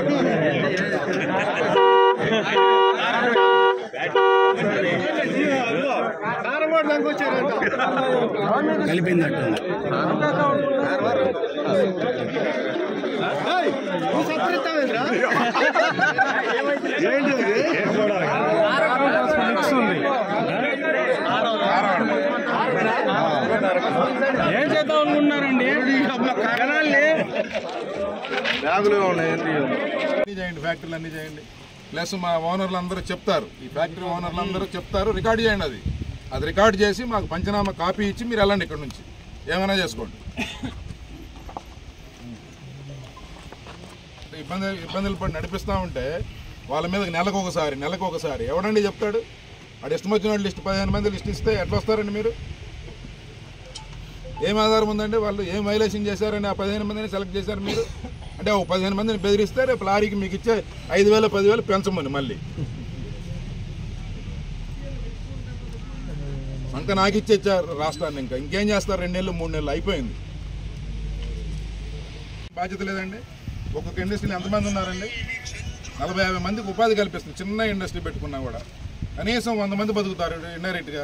కలిపిందట ఏం చేద్దాం అనుకుంటున్నారండి బ్యాగులు ఉన్నాయి అన్ని చేయండి ఫ్యాక్టరీలు అన్ని చేయండి ప్లస్ మా ఓనర్లు అందరూ చెప్తారు ఈ ఫ్యాక్టరీ ఓనర్లు అందరూ చెప్తారు రికార్డ్ చేయండి అది అది రికార్డ్ చేసి మాకు పంచనామా కాపీ ఇచ్చి మీరు వెళ్ళండి ఇక్కడ నుంచి ఏమైనా చేసుకోండి ఇబ్బంది ఇబ్బందులు పడి నడిపిస్తూ ఉంటే వాళ్ళ మీద నెలకు ఒకసారి నెలకు ఒకసారి ఎవడండి చెప్తాడు వాడు ఇష్టం వచ్చిన లిస్ట్ పదిహేను మంది లిస్ట్ ఇస్తే ఎట్లా వస్తారండి మీరు ఏం ఆధారం ఉందండి వాళ్ళు ఏం వైలేషన్ చేశారని ఆ పదిహేను మందిని సెలెక్ట్ చేశారు మీరు అంటే ఒక పదిహేను మందిని బెదిరిస్తే రేపు లారీకి మీకు ఇచ్చే ఐదు వేలు పదివేలు పెంచమని మళ్ళీ సంక నాకు ఇచ్చేచ్చారు రాష్ట్రాన్ని ఇంకా ఇంకేం చేస్తారు రెండు నెలలు మూడు నెలలు అయిపోయింది బాధ్యత లేదండి ఒక్కొక్క ఇండస్ట్రీలో ఎంతమంది ఉన్నారండి నలభై యాభై మందికి ఉపాధి కల్పిస్తుంది చిన్న ఇండస్ట్రీ పెట్టుకున్నా కూడా కనీసం వంద మంది బతుకుతారు ఇండైరెక్ట్గా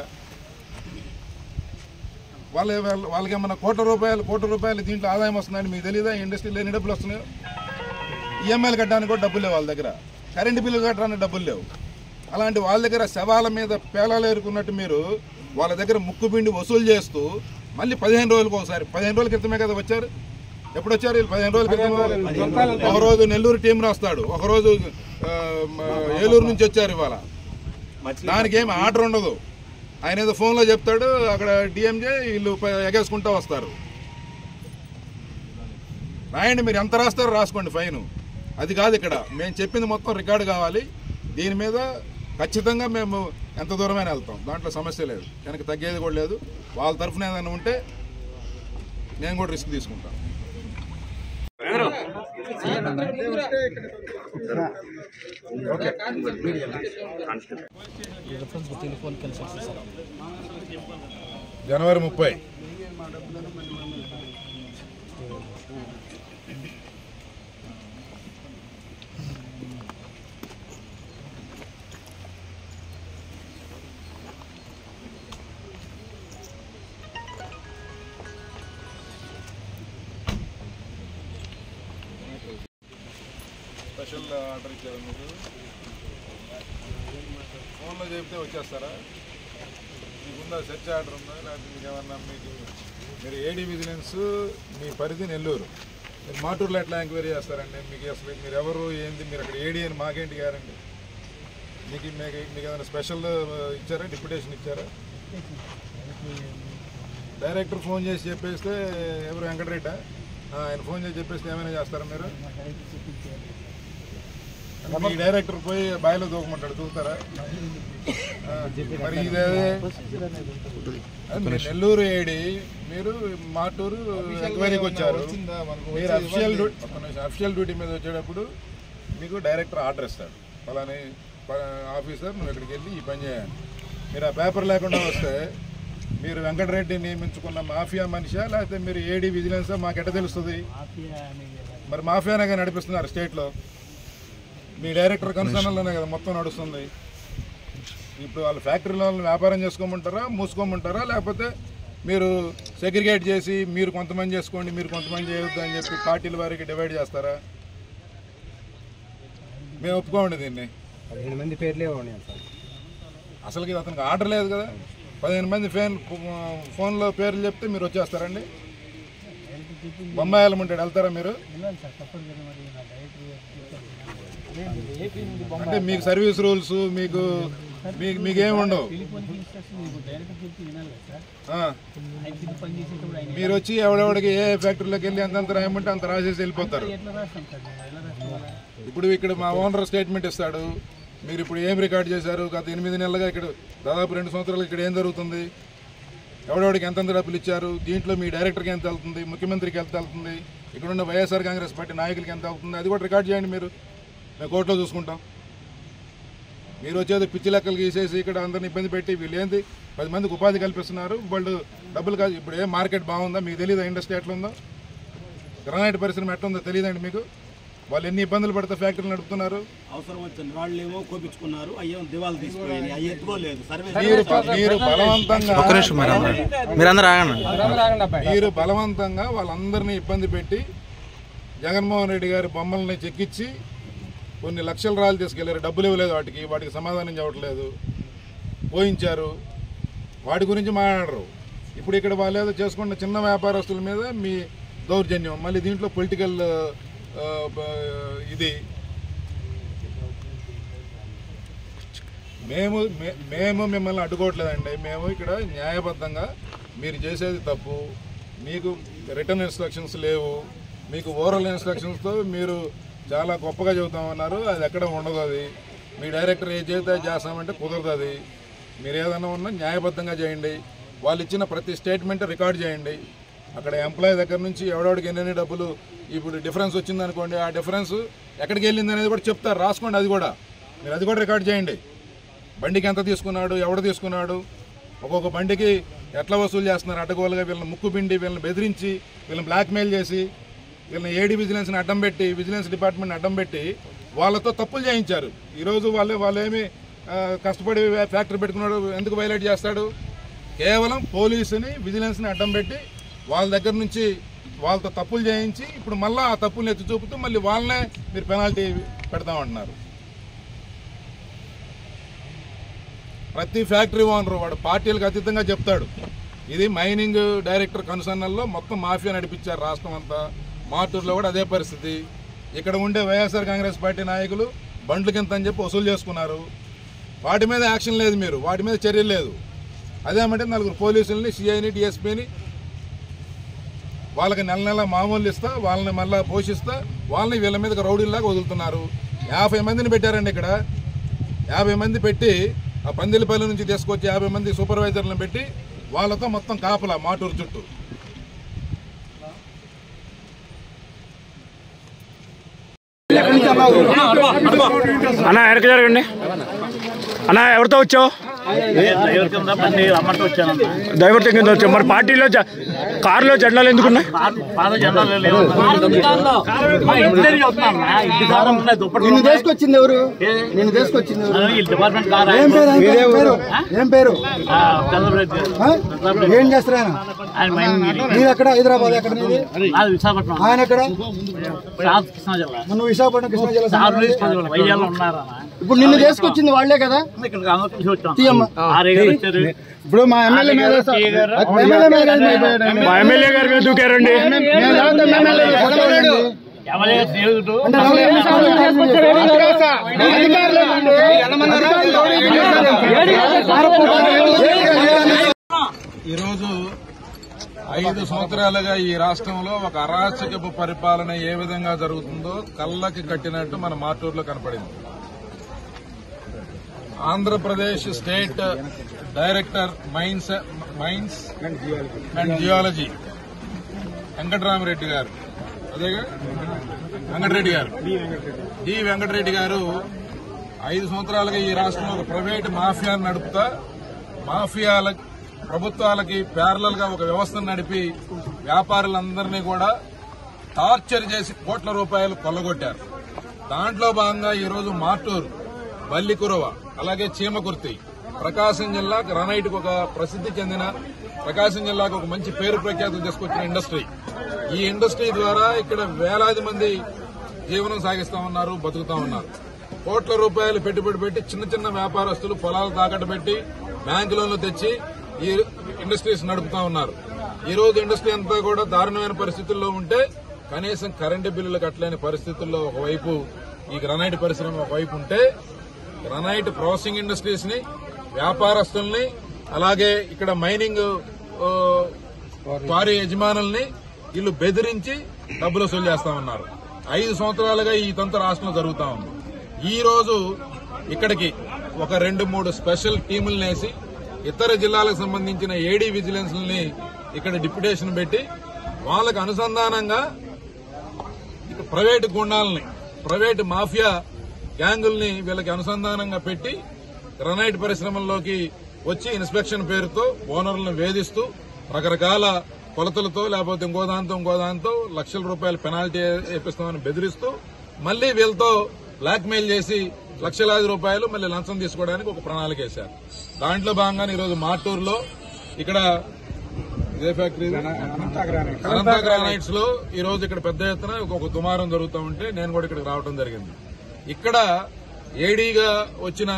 వాళ్ళ వాళ్ళ- వాళ్ళకి ఏమన్నా కోట్ల రూపాయలు కోట్ల రూపాయలు దీంట్లో ఆదాయం వస్తుందని మీకు తెలియదా ఇండస్ట్రీలో ఎన్ని డబ్బులు వస్తున్నాయో ఈఎంఐలు కట్టడానికి కూడా డబ్బులు లేవు వాళ్ళ దగ్గర కరెంటు బిల్లు కట్టడానికి డబ్బులు లేవు అలాంటి వాళ్ళ దగ్గర శవాల మీద పేలాలు ఏరుకున్నట్టు మీరు వాళ్ళ దగ్గర ముక్కు పిండి వసూలు చేస్తూ మళ్ళీ పదిహేను రోజులకు ఒకసారి పదిహేను రోజుల క్రితమే కదా వచ్చారు ఎప్పుడు వచ్చారు వీళ్ళు పదిహేను రోజుల క్రితం ఒక రోజు నెల్లూరు టీం రాస్తాడు ఒక రోజు ఆ, మ- ఏలూరు నుంచి వచ్చారు ఇవాళ దానికి ఏమి ఆర్డర్ ఉండదు ఆయన ఏదో ఫోన్లో చెప్తాడు అక్కడ డిఎంజే వీళ్ళు ప- ఎగేసుకుంటూ వస్తారు రాయండి మీరు ఎంత రాస్తారో రాసుకోండి ఫైన్ అది కాదు ఇక్కడ మేము చెప్పింది మొత్తం రికార్డు కావాలి దీని మీద ఖచ్చితంగా మేము ఎంత దూరమైనా వెళ్తాం దాంట్లో సమస్య లేదు వెనక తగ్గేది కూడా లేదు వాళ్ళ తరఫున ఏదైనా ఉంటే నేను కూడా రిస్క్ తీసుకుంటాను జనవరి ముప్పై స్పెషల్ ఆర్డర్ ఇచ్చారు మీకు ఫోన్లో చెప్తే వచ్చేస్తారా మీకుందా సెర్చ్ ఆర్డర్ ఉందా లేకపోతే మీకు ఏమన్నా మీకు మీరు ఏడీ విజిలెన్స్ మీ పరిధి నెల్లూరు మీరు మాటూరులో ఎట్లా ఎంక్వైరీ చేస్తారండి మీకు అసలు మీరు ఎవరు ఏంది మీరు అక్కడ ఏడీ అని మాకేంటి గారండి మీకు మీకు మీకు ఏమైనా స్పెషల్ ఇచ్చారా డిప్యుటేషన్ ఇచ్చారా డైరెక్టర్ ఫోన్ చేసి చెప్పేస్తే ఎవరు వెంకటరెడ్డా ఆ, ఆయన ఫోన్ చేసి చెప్పేస్తే ఏమైనా చేస్తారా మీరు మీ డైరెక్టర్ పోయి బాయిలో దూకమంటాడు దూకుతారా ఆ, మరి ఇదే అది మీరు నెల్లూరు ఏడి మీరు మాటూరు ఎంక్వైరీకి వచ్చారు మీరు అఫిషియల్ డ్యూటీ అఫిషియల్ డ్యూటీ మీద వచ్చేటప్పుడు మీకు డైరెక్టర్ ఆర్డర్ ఇస్తాడు ఫలాని ఆఫీసర్ నువ్వు ఇక్కడికి వెళ్ళి ఈ పని చేయాలి మీరు ఆ పేపర్ లేకుండా వస్తే మీరు వెంకటరెడ్డి నియమించుకున్న మాఫియా మనిషా లేకపోతే మీరు ఏడీ విజిలెన్సా మాకు ఎట్ట తెలుస్తుంది మరి మాఫియానే నడిపిస్తున్నారు స్టేట్లో మీ డైరెక్టర్ కన్సర్న్లోనే కదా మొత్తం నడుస్తుంది ఇప్పుడు వాళ్ళ ఫ్యాక్టరీలో వాళ్ళని వ్యాపారం చేసుకోమంటారా మూసుకోమంటారా లేకపోతే మీరు సెగ్రిగేట్ చేసి మీరు కొంతమంది చేసుకోండి మీరు కొంతమంది చేయొద్దు అని చెప్పి పార్టీల వారికి డివైడ్ చేస్తారా మేము ఒప్పుకోండి దీన్ని పదిహేను మంది పేర్లే ఉన్నాయి సార్ అసలుకి అతనికి ఆర్డర్ లేదు కదా పదిహేను మంది ఫోన్ ఫోన్లో పేర్లు చెప్తే మీరు వచ్చేస్తారండి బొంబాయి వెళ్ళమంటాడు వెళ్తారా మీరు అంటే మీకు సర్వీస్ రూల్స్ మీకు మీకు మీకేం ఉండవు ఆ. మీరు వచ్చి ఎవడెవడికి ఏ ఫ్యాక్టరీలోకి వెళ్ళి ఎంతంత రాయమంటే అంత రాసేసి వెళ్ళిపోతారు ఇప్పుడు ఇక్కడ మా ఓనర్ స్టేట్మెంట్ ఇస్తాడు మీరు ఇప్పుడు ఏం రికార్డ్ చేశారు గత ఎనిమిది నెలలుగా ఇక్కడ దాదాపు రెండు సంవత్సరాలు ఇక్కడ ఏం జరుగుతుంది ఎవడెవడికి ఎంతెంత డబ్బులు ఇచ్చారు దీంట్లో మీ డైరెక్టర్కి ఎంత వెళ్తుంది ముఖ్యమంత్రికి ఎంత వెళ్తుంది ఇక్కడ ఉన్న వైఎస్ఆర్ కాంగ్రెస్ పార్టీ నాయకులకి ఎంత వెళ్తుంది అది కూడా రికార్డ్ చేయండి మీరు మేము కోర్టులో చూసుకుంటాం మీరు వచ్చేది పిచ్చి లెక్కలు గీసేసి ఇక్కడ అందరిని ఇబ్బంది పెట్టి వీళ్ళు ఏంది పది మందికి ఉపాధి కల్పిస్తున్నారు వాళ్ళు డబ్బులు కాదు ఇప్పుడు ఏ మార్కెట్ బాగుందా మీకు తెలియదా ఇండస్ట్రీ ఎట్లా ఉందో గ్రానైట్ పరిశ్రమ ఎట్లా ఉందో తెలియదండి మీకు వాళ్ళు ఎన్ని ఇబ్బందులు పడితే ఫ్యాక్టరీలు నడుపుతున్నారు అవసరం వచ్చింది వాళ్ళు ఏమో కోపించుకున్నారు అయ్యో దివాలు తీసిపోయింది అవి ఎత్తుకోలేదు సర్వే మీరు మీరు బలవంతంగా మీరందరూ ఆగండి మీరు బలవంతంగా వాళ్ళందరినీ ఇబ్బంది పెట్టి జగన్మోహన్ రెడ్డి గారి బొమ్మల్ని చెక్కిచ్చి కొన్ని లక్షల రాళ్ళు తీసుకెళ్లారు డబ్బులు ఇవ్వలేదు వాటికి వాటికి సమాధానం చెప్పట్లేదు పోయించారు వాటి గురించి మాట్లాడరు ఇప్పుడు ఇక్కడ వాళ్ళు ఏదో చేసుకున్న చిన్న వ్యాపారస్తుల మీద మీ దౌర్జన్యం మళ్ళీ దీంట్లో పొలిటికల్ ఇది మేము మే- మేము మిమ్మల్ని అడ్డుకోవట్లేదండి మేము ఇక్కడ న్యాయబద్ధంగా మీరు చేసేది తప్పు మీకు రిటర్న్ ఇన్స్ట్రక్షన్స్ లేవు మీకు ఓరల్ ఇన్స్ట్రక్షన్స్తో మీరు చాలా గొప్పగా చెబుతామన్నారు అది ఎక్కడ ఉండదు అది మీ డైరెక్టర్ ఏ చేస్తే చేస్తామంటే కుదరదు అది మీరు ఏదైనా ఉన్నా న్యాయబద్ధంగా చేయండి వాళ్ళు ఇచ్చిన ప్రతి స్టేట్మెంట్ రికార్డ్ చేయండి అక్కడ ఎంప్లాయీ దగ్గర నుంచి ఎవడెవడికి ఎన్నెన్ని డబ్బులు ఇప్పుడు డిఫరెన్స్ వచ్చిందనుకోండి ఆ డిఫరెన్స్ ఎక్కడికి వెళ్ళింది అనేది కూడా చెప్తారు రాసుకోండి అది కూడా మీరు అది కూడా రికార్డ్ చేయండి బండికి ఎంత తీసుకున్నాడు ఎవడు తీసుకున్నాడు ఒక్కొక్క బండికి ఎట్లా వసూలు చేస్తున్నారు అడ్డగోలుగా వీళ్ళని ముక్కు పిండి వీళ్ళని బెదిరించి వీళ్ళని బ్లాక్మెయిల్ చేసి వీళ్ళని ఏడీ విజిలెన్స్ని అడ్డం పెట్టి విజిలెన్స్ డిపార్ట్మెంట్ని అడ్డం పెట్టి వాళ్ళతో తప్పులు చేయించారు ఈరోజు వాళ్ళే వాళ్ళేమి ఆ, కష్టపడి ఫ్యాక్టరీ పెట్టుకున్నాడు ఎందుకు వైలేట్ చేస్తాడు కేవలం పోలీసుని విజిలెన్స్ని అడ్డం పెట్టి వాళ్ళ దగ్గర నుంచి వాళ్ళతో తప్పులు చేయించి ఇప్పుడు మళ్ళీ ఆ తప్పుల్ని ఎత్తి చూపుతూ మళ్ళీ వాళ్ళనే మీరు పెనాల్టీ పెడతామంటున్నారు ప్రతి ఫ్యాక్టరీ ఓనర్ వాడు పార్టీలకు అతీతంగా చెప్తాడు ఇది మైనింగ్ డైరెక్టర్ కన్సర్నల్లో మొత్తం మాఫియా నడిపించారు రాష్ట్రం అంతా మాటూరులో కూడా అదే పరిస్థితి ఇక్కడ ఉండే వైఎస్ఆర్ కాంగ్రెస్ పార్టీ నాయకులు బండ్లు కింద అని చెప్పి వసూలు చేసుకున్నారు వాటి మీద యాక్షన్ లేదు మీరు వాటి మీద చర్యలు లేదు అదేమంటే నలుగురు పోలీసుల్ని సిఐని డిఎస్పీని వాళ్ళకి నెల నెల మామూలు ఇస్తా వాళ్ళని మళ్ళీ పోషిస్తా వాళ్ళని వీళ్ళ మీదకి రౌడీల్లాగా వదులుతున్నారు యాభై మందిని పెట్టారండి ఇక్కడ యాభై మంది పెట్టి ఆ పందిలపల్లి నుంచి తీసుకొచ్చి యాభై మంది సూపర్వైజర్లను పెట్టి వాళ్ళతో మొత్తం కాపలా మాటూరు చుట్టూ అన్న వెనక జరగండి అన్న ఎవరితో వచ్చావు అమ్మతో వచ్చానన్న దైవర్తం కింద వచ్చావు మరి పార్టీలో జ- కారులో జెండాలు ఎందుకున్నాయి పాత జెండాలు లేవు మా ఇంటి దగ్గర వస్తున్నాను ఇంటి కారం ఉన్నాయి దుప్పటి నిన్ను తీసుకొచ్చింది ఎవరు నిన్ను తీసుకొచ్చింది ఎవరు ఈ డిపార్ట్మెంట్ కార్ ఏం పేరు ఆయన పేరు? పేరు ఏం పేరు చంద్రబాబు ఆ? ఏం చేస్తారు ఆయన ఆయన మైండ్ నీది ఎక్కడ హైదరాబాద్ ఎక్కడ నీది అది విశాఖపట్నం ఆయన ఎక్కడ సాత్ కృష్ణా జిల్లా నువ్వు విశాఖపట్నం కృష్ణా జిల్లా సార్ సంబంధించి- వైజాగ్లో ఉన్నారన్న ఇప్పుడు నిన్ను తీసుకొచ్చింది వాళ్ళే కదా ఇక్కడ అందరూ కలిసి వచ్చాం తీయమ్మ. ఆర్ఏ గారు వచ్చారు ఇప్పుడు మా ఎమ్మెల్యే మీద టీ గారు ఎమ్మెల్యే మీద కాదు అయిపోయాడు. మా ఎమ్మెల్యే గారి మీద దూకారండి మేము లేకపోతే ఎమ్మెల్యే మీద కొట్టలేడు. ఎమ్మెల్యే స్నేహితుడు అంటే వాళ్ళు ఎన్నిసార్లు కార్యక్రమం చేశారు? అధికారులు ఏమండి? ఈరోజు ఐదు సంవత్సరాలుగా ఈ రాష్ట్రంలో ఒక అరాచకపు పరిపాలన ఏ విధంగా జరుగుతుందో కళ్ళకి కట్టినట్టు మన మాటూరులో కనపడింది Andhra Pradesh state director mines mines and geology Venkataramareddy garu అదేగా వెంకటరెడ్డి గారు డి వెంకటరెడ్డి గారు ఐదు సంవత్సరాలుగా ఈ రాష్ట్రంలో ఒక ప్రైవేట్ మాఫియాను నడుపుతా మాఫియాల ప్రభుత్వాలకి ప్యారలల్ గా ఒక వ్యవస్థను నడిపి వ్యాపారులందరినీ కూడా టార్చర్ చేసి కోట్ల రూపాయలు కొల్లగొట్టారు దాంట్లో భాగంగా ఈరోజు మార్టూరు బల్లికురవ అలాగే చీమకుర్తి ప్రకాశం జిల్లా గ్రానైట్కి ఒక ప్రసిద్ధి చెందిన ప్రకాశం జిల్లాకు ఒక మంచి పేరు ప్రఖ్యాతులు తీసుకొచ్చిన ఇండస్ట్రీ ఈ ఇండస్ట్రీ ద్వారా ఇక్కడ వేలాది మంది జీవనం సాగిస్తా ఉన్నారు బతుకుతా ఉన్నారు కోట్ల రూపాయలు పెట్టుబడి పెట్టి చిన్న చిన్న వ్యాపారస్తులు పొలాలు తాకట్టు పెట్టి బ్యాంకు లోన్లు తెచ్చి ఈ ఇండస్ట్రీస్ నడుపుతా ఉన్నారు ఈ రోజు ఇండస్ట్రీ అంతా కూడా దారుణమైన పరిస్థితుల్లో ఉంటే కనీసం కరెంటు బిల్లులు కట్టలేని పరిస్థితుల్లో ఒకవైపు ఈ గ్రనైట్ పరిశ్రమ ఒకవైపు ఉంటే గ్రనైట్ ప్రాసెసింగ్ ఇండస్ట్రీస్ ని వ్యాపారస్తుల్ని అలాగే ఇక్కడ మైనింగ్ ఆ, క్వారీ యజమానుల్ని వీళ్ళు బెదిరించి డబ్బులు వసూలు చేస్తా ఉన్నారు ఐదు సంవత్సరాలుగా ఈ తంతు రాష్ట్రంలో జరుగుతా ఉంది ఈ రోజు ఇక్కడికి ఒక రెండు మూడు స్పెషల్ టీములను వేసి ఇతర జిల్లాలకు సంబంధించిన ఏడీ విజిలెన్స్ ని ఇక్కడ డిప్యుటేషన్ పెట్టి వాళ్ళకు అనుసంధానంగా ఇక ప్రైవేటు గుండాలని ప్రైవేటు మాఫియా గ్యాంగుల్ని వీళ్ళకి అనుసంధానంగా పెట్టి గ్రనైట్ పరిశ్రమల్లోకి వచ్చి ఇన్స్పెక్షన్ పేరుతో ఓనర్లను వేధిస్తూ రకరకాల కొలతలతో లేకపోతే ఇంకో దాంతో ఇంకో దాంతో లక్షల రూపాయల పెనాల్టీ వేపిస్తామని బెదిరిస్తూ మళ్ళీ వీళ్ళతో బ్లాక్ మెయిల్ చేసి లక్షలాది రూపాయలు మళ్ళీ లంచం తీసుకోవడానికి ఒక ప్రణాళిక వేశారు దాంట్లో భాగంగానే ఈరోజు మాటూరులో ఇక్కడ ఇదే ఫ్యాక్టరీ ఇది? అనంత గ్రానైట్స్ లో ఈ రోజు ఇక్కడ పెద్ద ఎత్తున ఒక దుమారం జరుగుతూ ఉంటే నేను కూడా ఇక్కడికి రావడం జరిగింది ఇక్కడ ఏడీగా వచ్చిన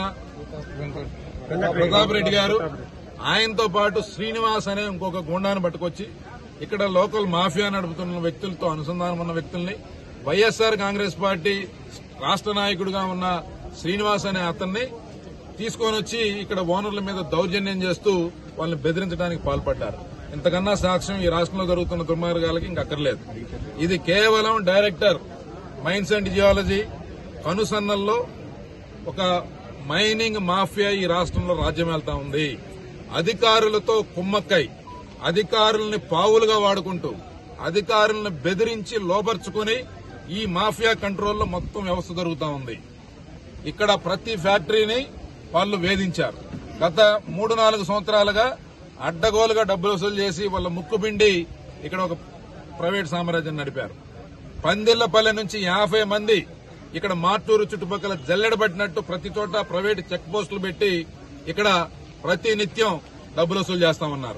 ప్రతాప్ రెడ్డి గారు ఆయనతో పాటు శ్రీనివాస్ అనే ఇంకొక గుండాన్ని పట్టుకొచ్చి ఇక్కడ లోకల్ మాఫియా నడుపుతున్న వ్యక్తులతో అనుసంధానం ఉన్న వ్యక్తుల్ని వైఎస్ఆర్ కాంగ్రెస్ పార్టీ రాష్ట్ర నాయకుడిగా ఉన్న శ్రీనివాస్ అనే అతన్ని తీసుకొని వచ్చి ఇక్కడ ఓనర్ల మీద దౌర్జన్యం చేస్తూ వాళ్ళని బెదిరించడానికి పాల్పడ్డారు ఇంతకన్నా సాక్ష్యం ఈ రాష్ట్రంలో జరుగుతున్న దుర్మార్గాలకి ఇంక అక్కర్లేదు ఇది కేవలం డైరెక్టర్ మైన్స్ అండ్ జియాలజీ కనుసన్నల్లో ఒక మైనింగ్ మాఫియా ఈ రాష్ట్రంలో రాజ్యం వెళ్తా ఉంది అధికారులతో కుమ్మక్కై అధికారుల్ని పావులుగా వాడుకుంటూ అధికారులను బెదిరించి లోపరుచుకుని ఈ మాఫియా కంట్రోల్లో మొత్తం వ్యవస్థ జరుగుతా ఉంది ఇక్కడ ప్రతి ఫ్యాక్టరీని వాళ్ళు వేధించారు గత మూడు నాలుగు సంవత్సరాలుగా అడ్డగోలుగా డబ్బులు వసూలు చేసి వాళ్ళ ముక్కుపిండి ఇక్కడ ఒక ప్రైవేట్ సామ్రాజ్యం నడిపారు పందిళ్లపల్లె నుంచి యాభై మంది ఇక్కడ మార్టూరు చుట్టుపక్కల జల్లెడబట్టినట్టు ప్రతి చోట ప్రైవేట్ చెక్ పోస్టులు పెట్టి ఇక్కడ ప్రతి నిత్యం డబ్బులు వసూలు చేస్తామన్నారు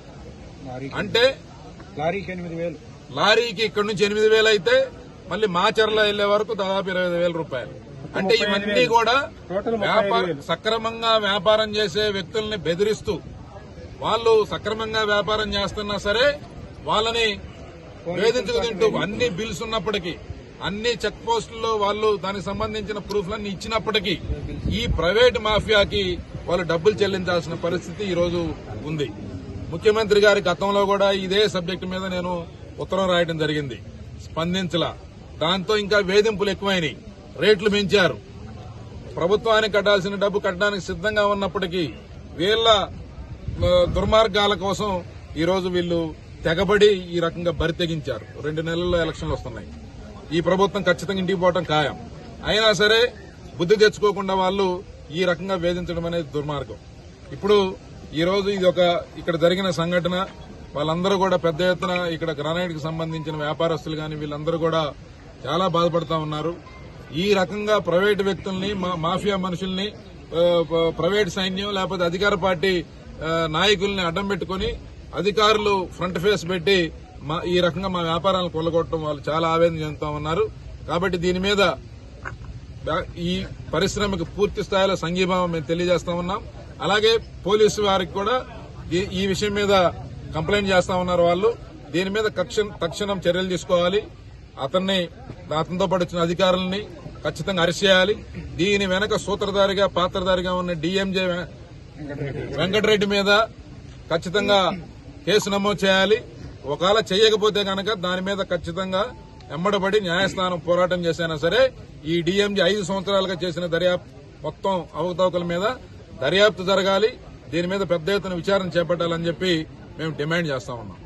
అంటే లారీకి ఎనిమిది వేలు లారీకి ఇక్కడ నుంచి ఎనిమిది వేలు అయితే మళ్ళీ మాచర్ల వెళ్లే వరకు దాదాపు ఇరవై ఐదు వేల రూపాయలు అంటే ఇవన్నీ కూడా వ్యాపార సక్రమంగా వ్యాపారం చేసే వ్యక్తుల్ని బెదిరిస్తూ వాళ్ళు సక్రమంగా వ్యాపారం చేస్తున్నా సరే వాళ్ళని వేధించుకు తింటూ అన్ని బిల్స్ ఉన్నప్పటికీ అన్ని చెక్ పోస్టుల్లో వాళ్ళు దానికి సంబంధించిన ప్రూఫ్లన్నీ ఇచ్చినప్పటికీ ఈ ప్రైవేట్ మాఫియాకి వాళ్ళు డబ్బులు చెల్లించాల్సిన పరిస్థితి ఈ రోజు ఉంది ముఖ్యమంత్రి గారి గతంలో కూడా ఇదే సబ్జెక్టు మీద నేను ఉత్తరం రాయడం జరిగింది స్పందించలా దాంతో ఇంకా వేధింపులు ఎక్కువైనాయి రేట్లు పెంచారు ప్రభుత్వానికి కట్టాల్సిన డబ్బు కట్టడానికి సిద్ధంగా ఉన్నప్పటికీ వీళ్ళ ఆ, దుర్మార్గాల కోసం ఈ రోజు వీళ్ళు తెగబడి ఈ రకంగా బరి తెగించారు రెండు నెలల్లో ఎలక్షన్లు వస్తున్నాయి ఈ ప్రభుత్వం ఖచ్చితంగా ఇంటికి పోవటం ఖాయం అయినా సరే బుద్ధి తెచ్చుకోకుండా వాళ్ళు ఈ రకంగా వేధించడం అనేది దుర్మార్గం ఇప్పుడు ఈ రోజు ఇది ఒక ఇక్కడ జరిగిన సంఘటన వాళ్ళందరూ కూడా పెద్ద ఎత్తున ఇక్కడ గ్రానైట్ కి సంబంధించిన వ్యాపారస్తులు గాని వీళ్ళందరూ కూడా చాలా బాధపడతా ఉన్నారు ఈ రకంగా ప్రైవేటు వ్యక్తుల్ని మా- మాఫియా మనుషుల్ని ఆ, ప- ప్రైవేట్ సైన్యం లేకపోతే అధికార పార్టీ ఆ, నాయకుల్ని అడ్డం పెట్టుకుని అధికారులు ఫ్రంట్ ఫేస్ పెట్టి మా ఈ రకంగా మా వ్యాపారాలను కొల్లగొట్టడం వాళ్ళు చాలా ఆవేదన చెందుతా ఉన్నారు కాబట్టి దీని మీద బ్యా- ఈ పరిశ్రమకు పూర్తి స్థాయిలో సంఘీభావం మేము తెలియజేస్తా ఉన్నాం అలాగే పోలీసు వారికి కూడా ఈ- ఈ విషయం మీద కంప్లైంట్ చేస్తా ఉన్నారు వాళ్ళు దీని మీద కక్ష- తక్షణం చర్యలు తీసుకోవాలి అతన్ని అతనితో పాటు వచ్చిన అధికారులని ఖచ్చితంగా అరెస్ట్ చేయాలి దీని వెనక సూత్రధారిగా పాత్రధారిగా ఉన్న డీఎంజే వెంకటరెడ్డి మీద ఖచ్చితంగా కేసు నమోదు చేయాలి ఒకవేళ చేయకపోతే కనుక దాని మీద ఖచ్చితంగా ఎమ్మడబడి న్యాయస్థానం పోరాటం చేసైనా సరే ఈ డీఎంజీ ఐదు సంవత్సరాలుగా చేసిన దర్యాప్తు మొత్తం అవకతవకల మీద దర్యాప్తు జరగాలి దీని మీద పెద్ద ఎత్తున విచారణ చేపట్టాలని చెప్పి మేము డిమాండ్ చేస్తా ఉన్నాం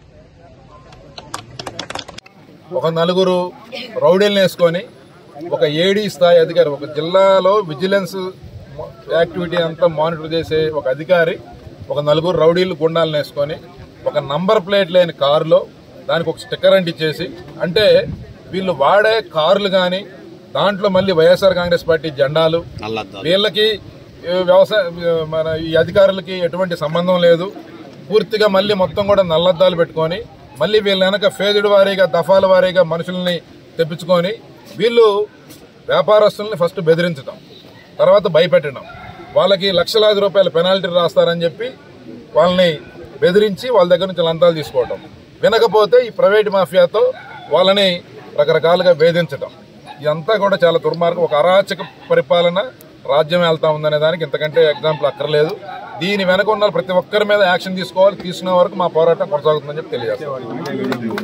ఒక నలుగురు రౌడీలను వేసుకొని ఒక ఏడీ స్థాయి అధికారి ఒక జిల్లాలో విజిలెన్స్ యాక్టివిటీ అంతా మానిటర్ చేసే ఒక అధికారి ఒక నలుగురు రౌడీలు గుండాలను వేసుకొని ఒక నంబర్ ప్లేట్ లేని కారులో దానికి ఒక స్టిక్కర్ అంటించేసి అంటే వీళ్ళు వాడే కార్లు కానీ దాంట్లో మళ్ళీ వైఎస్ఆర్ కాంగ్రెస్ పార్టీ జెండాలు వీళ్ళకి ఏ, వ్యవసాయ ఏ, మన ఈ అధికారులకి ఎటువంటి సంబంధం లేదు పూర్తిగా మళ్ళీ మొత్తం కూడా నల్లద్దాలు పెట్టుకొని మళ్ళీ వీళ్ళ వెనక ఫేజుడు వారీగా దఫాల వారీగా మనుషుల్ని తెప్పించుకొని వీళ్ళు వ్యాపారస్తుల్ని ఫస్ట్ బెదిరించడం తర్వాత భయపెట్టడం వాళ్ళకి లక్షలాది రూపాయల పెనాల్టీ రాస్తారని చెప్పి వాళ్ళని బెదిరించి వాళ్ళ దగ్గర నుంచి లంతాలు తీసుకోవటం వినకపోతే ఈ ప్రైవేట్ మాఫియాతో వాళ్ళని రకరకాలుగా వేధించటం ఇదంతా కూడా చాలా దుర్మార్గం ఒక అరాచక పరిపాలన రాజ్యం వెళ్తా ఉందనే దానికి ఇంతకంటే ఎగ్జాంపుల్ అక్కర్లేదు దీని వెనక ఉన్న ప్రతి ఒక్కరి మీద యాక్షన్ తీసుకోవాలి తీసుకునే వరకు మా పోరాటం కొనసాగుతుందని చెప్పి తెలియజేస్తాం